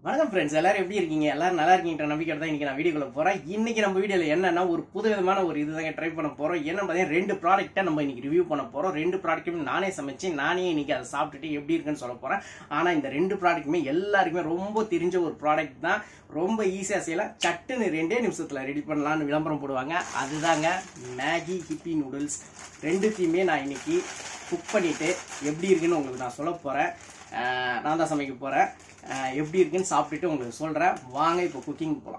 வணக்கம் ஃப்ரெண்ட்ஸ் எல்லாரும் எப்படி இருக்கீங்க எல்லாரும் நல்லா இருக்கீங்கன்ற நம்பிக்கை தான் இன்னைக்கு நான் வீடியோக்குள்ள போறேன் இன்னைக்கு நம்ம வீடியோல என்னன்னா ஒரு புது விதமான ஒரு இதுதாங்க ட்ரை பண்ண போறோம் என்ன பார்த்தீங்கன்னா ரெண்டு ப்ராடக்ட்டை நம்ம இன்னைக்கு ரிவ்யூ பண்ண போறோம் ரெண்டு ப்ராடக்ட்டுமே நானே சமைச்சு நானே இன்னைக்கு அதை சாப்பிட்டுட்டு எப்படி இருக்குன்னு சொல்ல போறேன் ஆனா இந்த ரெண்டு ப்ராடக்ட்டுமே எல்லாருக்குமே ரொம்ப தெரிஞ்ச ஒரு ப்ராடக்ட் தான் ரொம்ப ஈஸியா செய்யலாம் சட்டுன்னு ரெண்டே நிமிஷத்துல ரெடி பண்ணலாம்னு விளம்பரம் போடுவாங்க அதுதாங்க மேகி ஹிப்பி நூடுல்ஸ் ரெண்டுத்தையுமே நான் இன்னைக்கு குக் பண்ணிட்டு எப்படி இருக்குன்னு உங்களுக்கு நான் சொல்ல போறேன் ஆஹ் நான் தான் சமைக்க போறேன் ஆஹ் எப்படி இருக்குன்னு சாப்பிட்டுட்டு உங்களுக்கு சொல்றேன் வாங்க இப்போ குக்கிங் போலாம்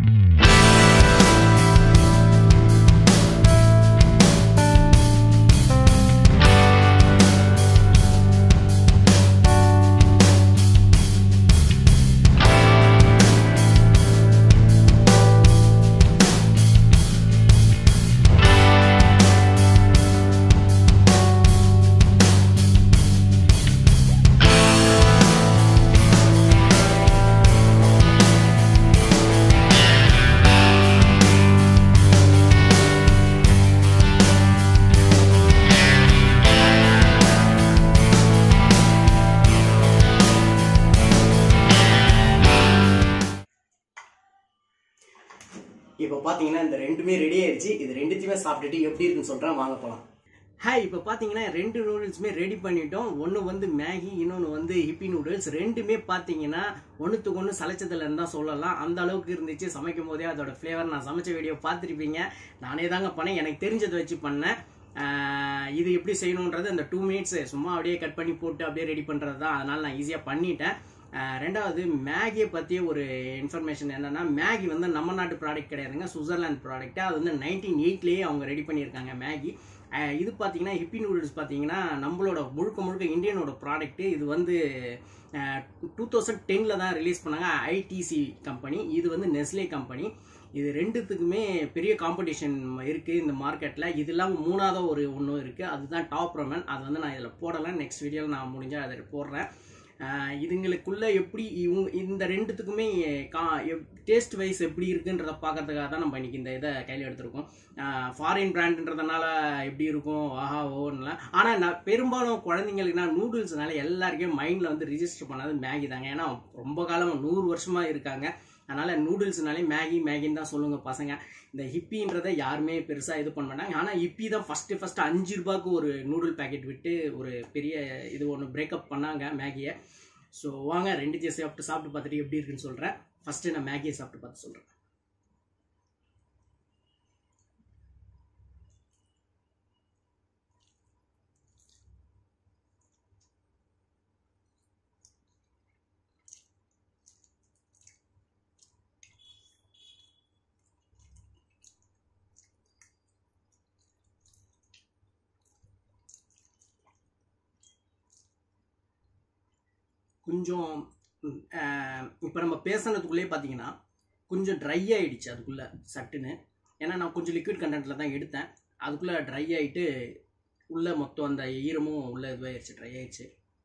இப்போ பார்த்தீங்கன்னா இந்த ரெண்டுமே ரெடி ஆயிடுச்சு இது ரெண்டுத்தையுமே சாப்பிட்டுட்டு எப்படி இருக்குன்னு சொல்றேன் வாங்க போலாம் ஹாய் இப்போ பார்த்தீங்கன்னா ரெண்டு நூடுல்ஸுமே ரெடி பண்ணிட்டோம் ஒன்று வந்து மேகி இன்னொன்று வந்து ஹிப்பி நூடுல்ஸ் ரெண்டுமே பார்த்தீங்கன்னா ஒன்றுத்துக்கு ஒன்று சளைச்சதில்லைன்னு தான் சொல்லலாம் அந்த அளவுக்கு இருந்துச்சு சமைக்கும் போதே அதோட ஃப்ளேவர் நான் சமைச்ச வீடியோ பார்த்துருப்பீங்க நானே தாங்க பண்ணேன் எனக்கு தெரிஞ்சதை வச்சு பண்ணேன் ஆஹ் இது எப்படி செய்யணுன்றது அந்த டூ மினிட்ஸ் சும்மா அப்படியே கட் பண்ணி போட்டு அப்படியே ரெடி பண்ணுறது தான் அதனால நான் ஈஸியாக பண்ணிட்டேன் ஆஹ் ரெண்டாவது மேகியை பற்றிய ஒரு இன்ஃபர்மேஷன் என்னன்னா மேகி வந்து நம்ம நாட்டு ப்ராடக்ட் கிடையாதுங்க சுவிட்சர்லாந்து ப்ராடக்ட் அது வந்து நைன்டீன் எயிட்லேயே அவங்க ரெடி பண்ணியிருக்காங்க மேகி ஆஹ் இது பார்த்தீங்கன்னா ஹிப்பி நூடுல்ஸ் பார்த்தீங்கன்னா நம்மளோட முழுக்க முழுக்க இந்தியனோட ப்ராடக்ட் இது வந்து டூ தௌசண்ட் டென்னில் தான் ரிலீஸ் பண்ணாங்க ஐடிசி கம்பெனி இது வந்து நெஸ்லே கம்பெனி இது ரெண்டுத்துக்குமே பெரிய காம்படிஷன் இருக்குது இந்த மார்க்கெட்டில் இது இல்லாமல் மூணாவது ஒரு ஒன்றும் இருக்குது அதுதான் டாப் ரமன் அது வந்து நான் இதில் போடலாம் நெக்ஸ்ட் வீடியோவில் நான் முடிஞ்சால் அதை போடுறேன் ஆஹ் இதுங்களுக்குள்ள எப்படி இவங்க இந்த ரெண்டுத்துக்குமே கா டேஸ்ட் வைஸ் எப்படி இருக்குன்றத பார்க்கறதுக்காக தான் நம்ம இன்னைக்கு இந்த இதை கையில் எடுத்திருக்கோம் ஃபாரின் பிராண்டுன்றதுனால எப்படி இருக்கும் ஆஹா ஓன்லாம் ஆனால் நான் பெரும்பாலும் குழந்தைங்களுக்குனா நூடுல்ஸ்னால எல்லாருக்கும் மைண்டில் வந்து ரிஜிஸ்டர் பண்ணது மேகி தாங்க ஏன்னா ரொம்ப காலம் நூறு வருஷமாக இருக்காங்க அதனால நூடுல்ஸ்னாலே மேகி மேகின்னு தான் சொல்லுங்க பசங்க இந்த ஹிப்பின்றதை யாருமே பெருசா இது பண்ண மாட்டாங்க ஆனா ஹிப்பி தான் ஃபர்ஸ்ட் ஃபர்ஸ்ட் அஞ்சு ரூபாய்க்கு ஒரு நூடுல் பேக்கெட் விட்டு ஒரு பெரிய இது ஒன்று பிரேக்கப் பண்ணாங்க மேகியை ஸோ வாங்க ரெண்டுத்தையும் சாப்பிட்டு சாப்பிட்டு பார்த்துட்டு எப்படி இருக்குன்னு சொல்றேன் ஃபர்ஸ்ட் நான் மேகியை சாப்பிட்டு பார்த்து சொல்றேன் கொஞ்சம் இப்போ நம்ம பேசுனதுக்குள்ளேயே பார்த்தீங்கன்னா கொஞ்சம் ட்ரை ஆயிடுச்சு அதுக்குள்ளே சட்டுன்னு ஏன்னா நான் கொஞ்சம் லிக்விட் கண்டென்ட்டில் தான் எடுத்தேன் அதுக்குள்ளே ட்ரை ஆகிட்டு உள்ளே மொத்தம் அந்த ஈரமும் உள்ளே இதுவாகிடுச்சு ட்ரை ஆயிடுச்சு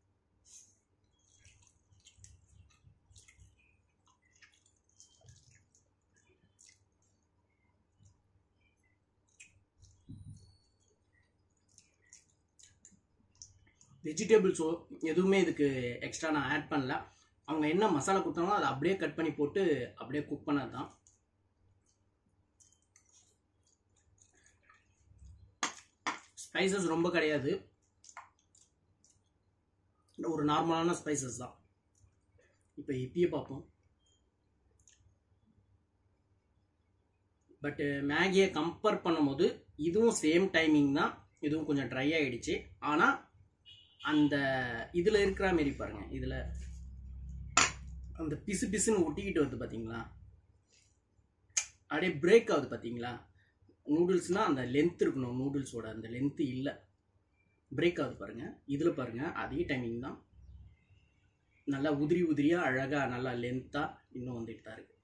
வெஜிடபிள்ஸோ எதுவுமே இதுக்கு எக்ஸ்ட்ரா நான் ஆட் பண்ணல அவங்க என்ன மசாலா கொடுத்தாங்களோ அதை அப்படியே கட் பண்ணி போட்டு அப்படியே குக் பண்ணது தான் ஸ்பைசஸ் ரொம்ப கிடையாது ஒரு நார்மலான ஸ்பைசஸ் தான் இப்போ இப்பயே பார்ப்போம் பட் மேகியை கம்பேர் பண்ணும்போது இதுவும் சேம் டைமிங் தான் இதுவும் கொஞ்சம் ட்ரை ஆகிடுச்சு ஆனால் அந்த இதில் இருக்கிற மாரி பாருங்க இதில் அந்த பிசு பிசுன்னு ஒட்டிக்கிட்டு வருது பார்த்தீங்களா அப்படியே பிரேக் ஆகுது பார்த்தீங்களா நூடுல்ஸ்னால் அந்த லென்த் இருக்கணும் நூடுல்ஸோட அந்த லென்த்து இல்லை பிரேக் ஆகுது பாருங்க இதில் பாருங்க அதே டைமிங் தான் நல்லா உதிரி உதிரியாக அழகாக நல்லா லென்த்தாக இன்னும் வந்துட்டு தான் இருக்கு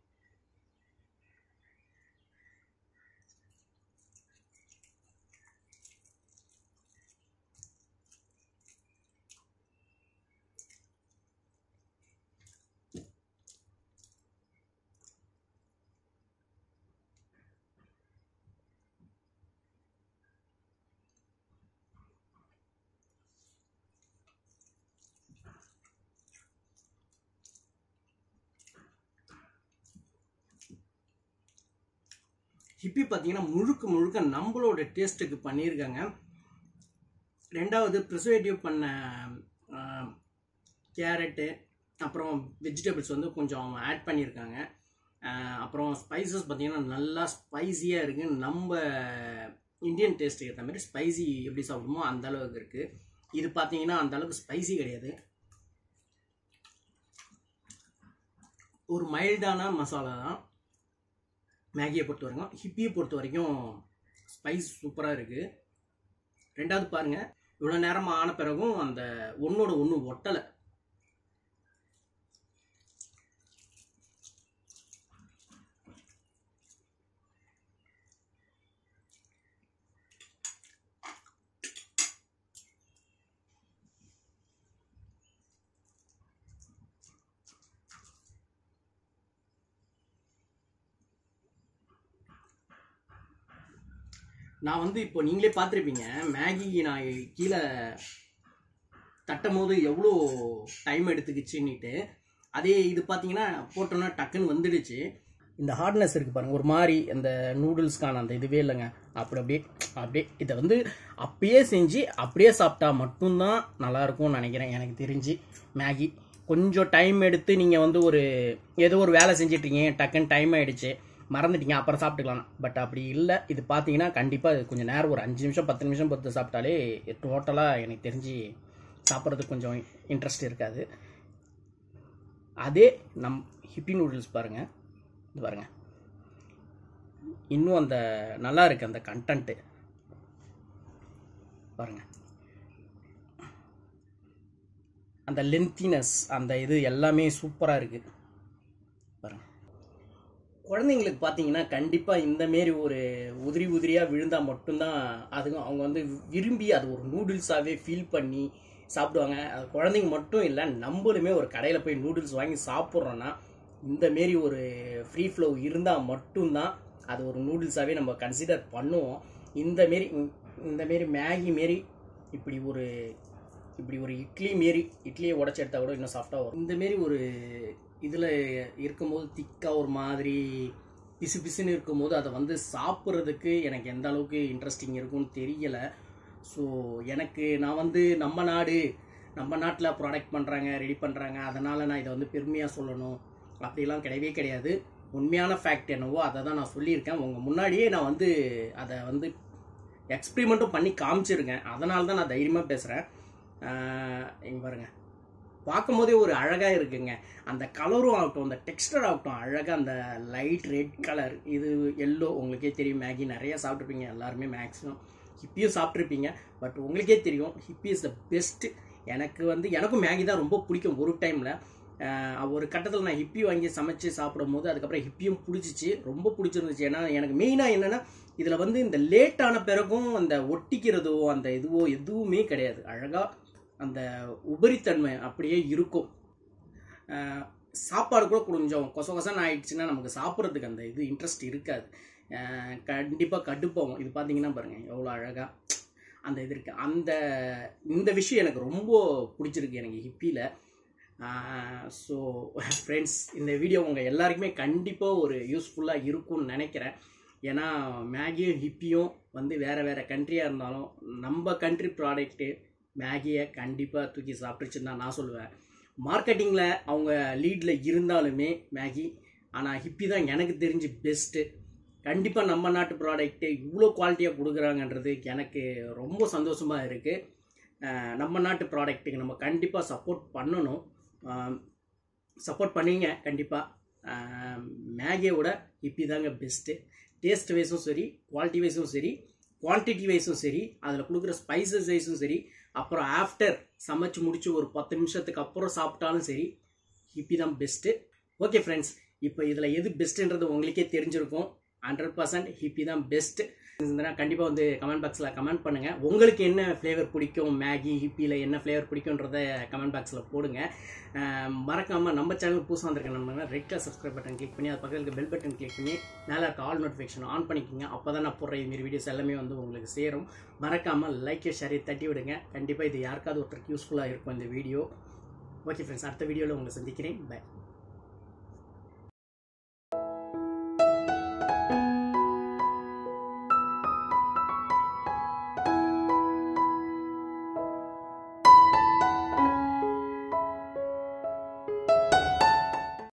ஹிப்பி பார்த்தீங்கன்னா முழுக்க முழுக்க நம்மளோட டேஸ்ட்டுக்கு பண்ணியிருக்காங்க ரெண்டாவது ப்ரிசர்வேட்டிவ் பண்ண கேரட்டு அப்புறம் வெஜிடபிள்ஸ் வந்து கொஞ்சம் ஆட் பண்ணியிருக்காங்க அஹ் அப்புறம் ஸ்பைசஸ் பார்த்தீங்கன்னா நல்லா ஸ்பைசியாக இருக்குது நம்ம இந்தியன் டேஸ்ட்டுக்கு ஏற்ற மாதிரி ஸ்பைசி எப்படி சாப்பிடுமோ அந்த அளவுக்கு இருக்குது இது பார்த்தீங்கன்னா அந்த அளவுக்கு ஸ்பைசி கிடையாது ஒரு மைல்டான மசாலா தான் மேகியை பொறுத்த வரைக்கும் ஹிப்பியை பொறுத்த வரைக்கும் ஸ்பைஸ் சூப்பராக இருக்குது ரெண்டாவது பாருங்கள் இவ்வளோ நேரம் ஆன பிறகும் அந்த ஒன்றோட ஒன்று ஒட்டலை நான் வந்து இப்போ நீங்களே பார்த்துருப்பீங்க மேகி நான் கீழே தட்டும் போது எவ்வளோ டைம் எடுத்துக்கிச்சுன்னுட்டு அதே இது பார்த்தீங்கன்னா போட்டோன்னா டக்குன்னு வந்துடுச்சு இந்த ஹார்ட்னஸ் இருக்குது பாருங்கள் ஒரு மாதிரி அந்த நூடுல்ஸ்க்கான அந்த இதுவே இல்லைங்க அப்படி அப்படியே அப்படியே இதை வந்து அப்பயே செஞ்சு அப்படியே சாப்பிட்டா மட்டும்தான் நல்லாயிருக்கும்னு நினைக்கிறேன் எனக்கு தெரிஞ்சு மேகி கொஞ்சம் டைம் எடுத்து நீங்கள் வந்து ஒரு ஏதோ ஒரு வேலை செஞ்சிட்ருக்கீங்க டக்குன்னு டைம் ஆகிடுச்சு மறந்துட்டீங்க அப்புறம் சாப்பிட்டுக்கலாம் பட் அப்படி இல்லை இது பார்த்தீங்கன்னா கண்டிப்பாக கொஞ்சம் நேரம் ஒரு அஞ்சு நிமிஷம் பத்து நிமிஷம் பொறுத்து சாப்பிட்டாலே டோட்டலாக எனக்கு தெரிஞ்சு சாப்பிட்றதுக்கு கொஞ்சம் இன்ட்ரெஸ்ட் இருக்காது அதே நம் ஹிப்பி நூடுல்ஸ் பாருங்கள் இது பாருங்கள் இன்னும் அந்த நல்லா இருக்கு அந்த கண்டன்ட்டு பாருங்கள் அந்த லென்த்தினஸ் அந்த இது எல்லாமே சூப்பராக இருக்குது பாருங்கள் குழந்தைங்களுக்கு பார்த்தீங்கன்னா கண்டிப்பாக இந்த மாரி ஒரு உதிரி உதிரியாக விழுந்தால் மட்டும்தான் அதுவும் அவங்க வந்து விரும்பி அது ஒரு நூடுல்ஸாகவே ஃபீல் பண்ணி சாப்பிடுவாங்க அது குழந்தைங்க மட்டும் இல்லை நம்மளுமே ஒரு கடையில் போய் நூடுல்ஸ் வாங்கி சாப்பிட்றோன்னா இந்த மாரி ஒரு ஃப்ரீ ஃப்ளோ இருந்தால் மட்டும்தான் அது ஒரு நூடுல்ஸாகவே நம்ம கன்சிடர் பண்ணுவோம் இந்த மாரி இந்த மாரி மேகி மாரி இப்படி ஒரு இப்படி ஒரு இட்லி மாரி இட்லியை உடச்சி எடுத்தால் கூட இன்னும் சாஃப்டாக வரும் இந்த மாரி ஒரு இதில் இருக்கும்போது திக்காக ஒரு மாதிரி பிசு பிசுன்னு இருக்கும்போது அதை வந்து சாப்பிட்றதுக்கு எனக்கு எந்த அளவுக்கு இன்ட்ரெஸ்டிங் இருக்கும்னு தெரியலை ஸோ எனக்கு நான் வந்து நம்ம நாடு நம்ம நாட்டில் ப்ராடக்ட் பண்ணுறாங்க ரெடி பண்ணுறாங்க அதனால் நான் இதை வந்து பெருமையாக சொல்லணும் அப்படிலாம் கிடையவே கிடையாது உண்மையான ஃபேக்ட் என்னவோ அதை தான் நான் சொல்லியிருக்கேன் உங்கள் முன்னாடியே நான் வந்து அதை வந்து எக்ஸ்பிரிமெண்ட்டும் பண்ணி காமிச்சிருக்கேன் அதனால தான் நான் தைரியமாக பேசுகிறேன் இங்கே பாருங்கள் பார்க்கும்போதே ஒரு அழகாக இருக்குங்க அந்த கலரும் ஆகட்டும் அந்த டெக்ஸ்டர் ஆகட்டும் அழகாக அந்த லைட் ரெட் கலர் இது எல்லோ உங்களுக்கே தெரியும் மேகி நிறைய சாப்பிட்ருப்பீங்க எல்லாருமே மேக்ஸிமம் ஹிப்பியும் சாப்பிட்ருப்பீங்க பட் உங்களுக்கே தெரியும் ஹிப்பி இஸ் த பெஸ்ட் எனக்கு வந்து எனக்கும் மேகி தான் ரொம்ப பிடிக்கும் ஒரு டைமில் ஒரு கட்டத்தில் நான் ஹிப்பி வாங்கி சமைச்சு சாப்பிடும் போது அதுக்கப்புறம் ஹிப்பியும் பிடிச்சிச்சு ரொம்ப பிடிச்சிருந்துச்சு ஏன்னா எனக்கு மெயினாக என்னென்னா இதில் வந்து இந்த லேட்டான பிறகும் அந்த ஒட்டிக்கிறதோ அந்த இதுவோ எதுவுமே கிடையாது அழகாக அந்த உபரித்தன்மை அப்படியே இருக்கும் சாப்பாடு கூட கொஞ்சம் கொச கொசன்னு ஆயிடுச்சுன்னா நமக்கு சாப்பிட்றதுக்கு அந்த இது இன்ட்ரெஸ்ட் இருக்காது கண்டிப்பாக கடுப்பாகும் இது பார்த்தீங்கன்னா பாருங்கள் எவ்வளோ அழகாக அந்த இது இருக்குது அந்த இந்த விஷயம் எனக்கு ரொம்ப பிடிச்சிருக்கு எனக்கு ஹிப்பியில் ஸோ ஃப்ரெண்ட்ஸ் இந்த வீடியோ உங்கள் எல்லாருக்குமே கண்டிப்பாக ஒரு யூஸ்ஃபுல்லாக இருக்கும்னு நினைக்கிறேன் ஏன்னா மேகியும் ஹிப்பியும் வந்து வேறு வேறு கண்ட்ரியாக இருந்தாலும் நம்ம கண்ட்ரி ப்ராடக்ட்டு மேகியை கண்டிப்பாக தூக்கி சாப்பிட்டுச்சுன்னு தான் நான் சொல்லுவேன் மார்க்கெட்டிங்கில் அவங்க லீடில் இருந்தாலுமே மேகி ஆனால் ஹிப்பி தான் எனக்கு தெரிஞ்சு பெஸ்ட்டு கண்டிப்பாக நம்ம நாட்டு ப்ராடக்ட்டு இவ்வளோ குவாலிட்டியாக கொடுக்குறாங்கன்றது எனக்கு ரொம்ப சந்தோஷமாக இருக்குது நம்ம நாட்டு ப்ராடக்ட்டுக்கு நம்ம கண்டிப்பாக சப்போர்ட் பண்ணணும் சப்போர்ட் பண்ணீங்க கண்டிப்பாக மேகியோட ஹிப்பி தாங்க பெஸ்ட்டு டேஸ்ட் வைஸும் சரி குவாலிட்டி வைஸும் சரி குவான்டிட்டி வைஸும் சரி அதில் கொடுக்குற ஸ்பைசஸ் வைஸும் சரி அப்புறம் ஆஃப்டர் சமைச்சு முடிச்சு ஒரு பத்து நிமிஷத்துக்கு அப்புறம் சாப்பிட்டாலும் சரி ஹிப்பி தான் பெஸ்ட்டு ஓகே ஃப்ரெண்ட்ஸ் இப்போ இதில் எது பெஸ்ட்டுன்றது உங்களுக்கே தெரிஞ்சிருக்கும் ஹண்ட்ரட் பர்சன்ட் ஹிப்பி தான் பெஸ்ட் இருந்ததுன்னா கண்டிப்பாக வந்து கமெண்ட் பாக்ஸில் கமெண்ட் பண்ணுங்கள் உங்களுக்கு என்ன ஃப்ளேவர் பிடிக்கும் மேகி ஹிப்பியில் என்ன ஃப்ளேவர் பிடிக்குன்றத கமெண்ட் பாக்ஸில் போடுங்க மறக்காமல் நம்ம சேனல் புதுசாக வந்திருக்க நம்ம red colour subscribe button click பண்ணி அது பக்கத்தில் பெல் பட்டன் கிளிக் பண்ணி மேலே இருக்க ஆல் நோட்டிஃபிகேஷன் ஆன் பண்ணிக்கோங்க அப்போ தான் நான் போடுற இதுமாரி வீடியோஸ் எல்லாமே வந்து உங்களுக்கு சேரும் மறக்காமல் லைக் ஷேர் தட்டி விடுங்க கண்டிப்பாக இது யாருக்காவது ஒருத்தருக்கு யூஸ்ஃபுல்லாக இருக்கும் இந்த வீடியோ ஓகே ஃப்ரெண்ட்ஸ் அடுத்த வீடியோவில் உங்களை சந்திக்கிறேன் பை